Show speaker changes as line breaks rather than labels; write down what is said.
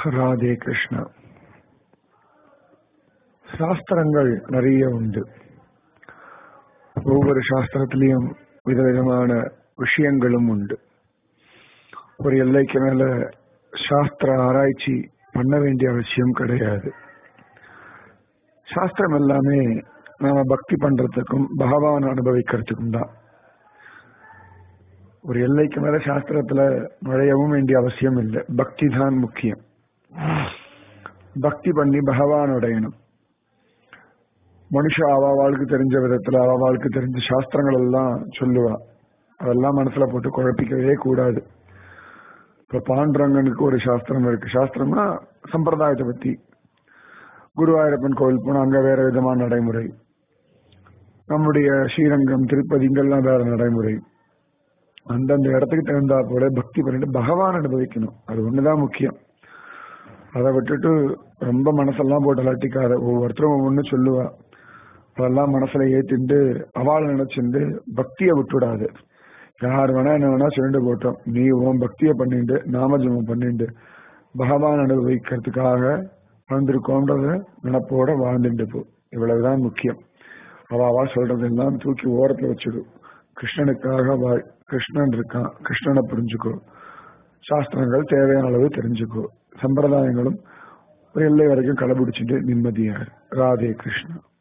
ராதே கிருஷ்ணா சாஸ்திரங்கள் நிறைய உண்டு ஒவ்வொரு சாஸ்திரத்திலையும் விதவிதமான விஷயங்களும் உண்டு ஒரு எல்லைக்கு மேல சாஸ்திர ஆராய்ச்சி பண்ண வேண்டிய அவசியம் கிடையாது சாஸ்திரம் எல்லாமே நாம பக்தி பண்றதுக்கும் பகவான் அனுபவிக்கிறதுக்கும் தான் ஒரு எல்லைக்கு மேல சாஸ்திரத்துல நுழையவும் வேண்டிய அவசியம் இல்லை பக்தி தான் முக்கியம் பக்தி பண்ணி பகவான் அடையணும் மனுஷ அவளுக்கு தெரிஞ்ச விதத்துல அவளுக்கு தெரிஞ்ச சாஸ்திரங்கள் எல்லாம் சொல்லுவா அதெல்லாம் மனசுல போட்டு குழப்பிக்கவே கூடாது இப்ப பாண்டரங்கனுக்கு ஒரு சாஸ்திரம் இருக்கு சாஸ்திரம்னா சம்பிரதாயத்தை பத்தி குருவாயூரப்பன் கோவில் போனா அங்க வேற விதமான நடைமுறை நம்முடைய ஸ்ரீரங்கம் திருப்பதி இங்கெல்லாம் வேற நடைமுறை அந்தந்த இடத்துக்கு தகுந்தா போல பக்தி பண்ணிட்டு பகவான் அனுபவிக்கணும் அது ஒண்ணுதான் முக்கியம் அதை விட்டுட்டு ரொம்ப மனசெல்லாம் போட்டு அலட்டிக்காத ஒவ்வொருத்தரும் ஒவ்வொன்னு சொல்லுவா அதெல்லாம் மனசுல ஏத்திண்டு அவளை நினைச்சுண்டு பக்தியை விட்டுடாது யார் வேணா என்ன வேணா சொல்லிட்டு போட்டோம் நீ உன் பக்தியை பண்ணிட்டு நாமஜபம் பண்ணிட்டு பகவான் அனுபவிக்கிறதுக்காக வந்திருக்கோன்றத நினப்போட வாழ்ந்துட்டு போ இவ்வளவுதான் முக்கியம் அவ அவா சொல்றதெல்லாம் தூக்கி ஓரத்துல வச்சுடு கிருஷ்ணனுக்காக வாழ் கிருஷ்ணன் இருக்கான் கிருஷ்ணனை புரிஞ்சுக்கோ சாஸ்திரங்கள் தேவையான அளவு தெரிஞ்சுக்கோ சம்பிரதாயங்களும் ஒரு எல்லை வரைக்கும் கடைபிடிச்சிட்டு நிம்மதியார் ராதே கிருஷ்ணா